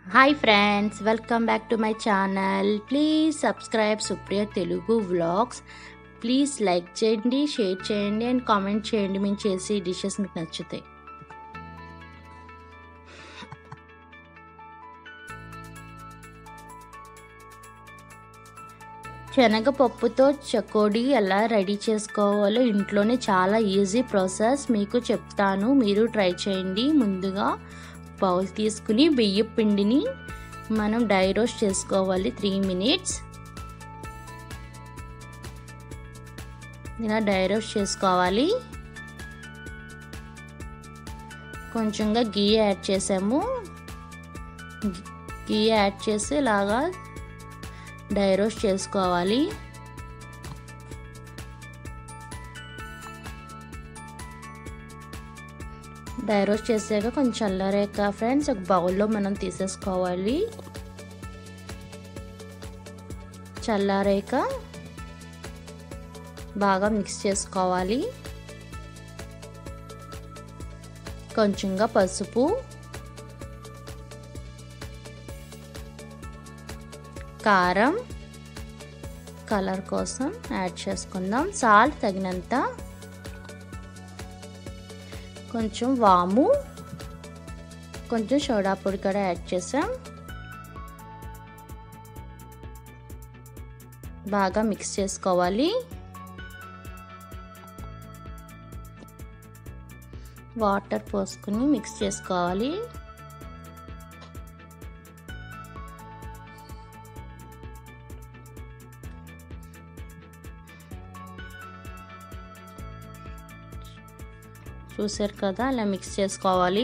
hi friends welcome back to my channel please subscribe Supriya Telugu vlogs please like చేయండి share చేయండి and comment చేయండి మేము చేసే డిషెస్ మీకు నచ్చుతాయి శనగపప్పుతో చకోడీ ఎలా రెడీ చేసుకోవాలో ఇంట్లోనే చాలా ఈజీ ప్రాసెస్ మీకు చెప్తాను మీరు ట్రై చేయండి ముందుగా బౌల్ తీసుకుని బియ్య పిండిని మనం డై రోస్ట్ చేసుకోవాలి త్రీ మినిట్స్ ఇలా డై రోస్ట్ చేసుకోవాలి కొంచెంగా గీ యాడ్ చేసాము గీ యాడ్ చేసి ఇలాగా డై రోస్ట్ చేసుకోవాలి డ్రై రోస్ట్ చేసాక కొంచెం చల్లారాక ఫ్రెండ్స్ ఒక బౌల్లో మనం తీసేసుకోవాలి చల్లారాక బాగా మిక్స్ చేసుకోవాలి కొంచెంగా పసుపు కారం కలర్ కోసం యాడ్ చేసుకుందాం సాల్ట్ తగినంత కొంచెం వాము కొంచెం సోడా పొడి కూడా యాడ్ చేసాం బాగా మిక్స్ చేసుకోవాలి వాటర్ పోసుకుని మిక్స్ చేసుకోవాలి చూసారు కదా అలా మిక్స్ చేసుకోవాలి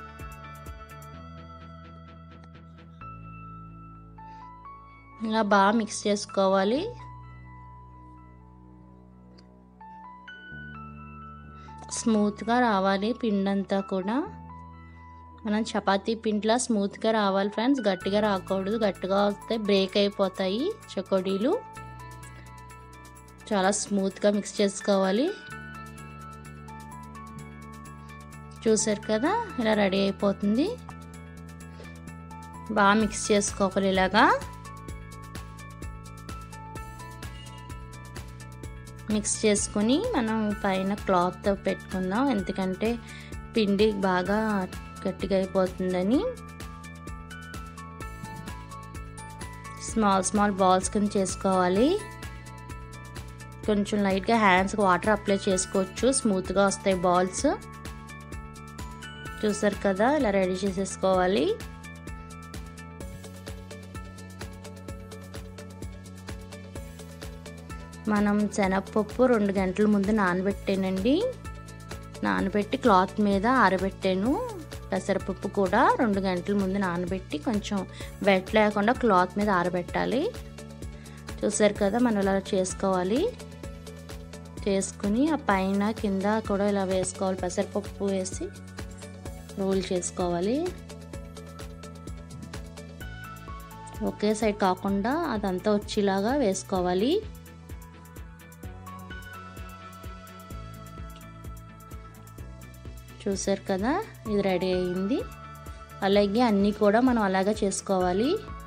ఇలా బాగా మిక్స్ చేసుకోవాలి స్మూత్గా రావాలి పిండి అంతా కూడా మనం చపాతీ పిండిలా స్మూత్గా రావాలి ఫ్రెండ్స్ గట్టిగా రాకూడదు గట్టిగా వస్తే బ్రేక్ అయిపోతాయి చకోడీలు చాలా స్మూత్గా మిక్స్ చేసుకోవాలి చూసారు కదా ఇలా రెడీ అయిపోతుంది బాగా మిక్స్ చేసుకోవాలి ఇలాగా మిక్స్ చేసుకొని మనం పైన క్లాత్ పెట్టుకుందాం ఎందుకంటే పిండి బాగా గట్టిగా అయిపోతుందని స్మాల్ స్మాల్ బాల్స్ కింద చేసుకోవాలి కొంచెం లైట్గా హ్యాండ్స్కి వాటర్ అప్లై చేసుకోవచ్చు స్మూత్గా వస్తాయి బాల్స్ చూసారు కదా ఇలా రెడీ చేసేసుకోవాలి మనం శనగపప్పు రెండు గంటల ముందు నానబెట్టానండి నానబెట్టి క్లాత్ మీద ఆరబెట్టాను పెసరపప్పు కూడా రెండు గంటల ముందు నానబెట్టి కొంచెం వెట్ లేకుండా క్లాత్ మీద ఆరబెట్టాలి చూసారు కదా మనం ఇలా చేసుకోవాలి చేసుకుని ఆ పైన కింద కూడా ఇలా వేసుకోవాలి పెసరపప్పు వేసి రోల్ చేసుకోవాలి ఒకే సైడ్ కాకుండా అదంతా వచ్చేలాగా వేసుకోవాలి చూసారు కదా ఇది రెడీ అయింది అలాగే అన్నీ కూడా మనం అలాగే చేసుకోవాలి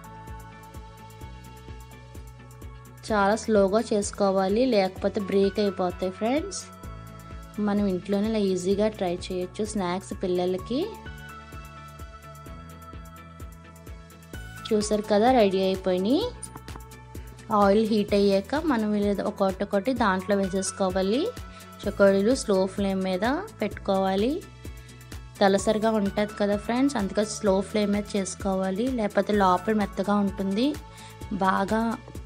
చాలా స్లోగా చేసుకోవాలి లేకపోతే బ్రేక్ అయిపోతాయి ఫ్రెండ్స్ మనం ఇంట్లోనే ఇలా ఈజీగా ట్రై చేయొచ్చు స్నాక్స్ పిల్లలకి చూసారు కదా రెడీ అయిపోయినాయి ఆయిల్ హీట్ అయ్యాక మనం ఒకటొకటి దాంట్లో వేసేసుకోవాలి చకోడీలు స్లో ఫ్లేమ్ మీద పెట్టుకోవాలి తలసరిగా ఉంటుంది కదా ఫ్రెండ్స్ అందుకని స్లో ఫ్లేమ్ మీద చేసుకోవాలి లేకపోతే లోపల మెత్తగా ఉంటుంది బాగా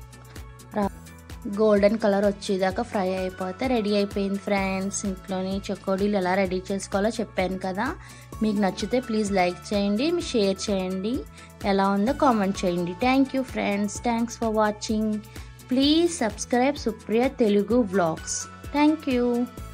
గోల్డెన్ కలర్ వచ్చేదాకా ఫ్రై అయిపోతే రెడీ అయిపోయింది ఫ్రెండ్స్ ఇంట్లోని చకోడీలు ఎలా రెడీ చేసుకోవాలో చెప్పాను కదా మీకు నచ్చితే ప్లీజ్ లైక్ చేయండి మీరు షేర్ చేయండి ఎలా ఉందో కామెంట్ చేయండి thank you friends thanks for watching please subscribe Supriya Telugu vlogs thank you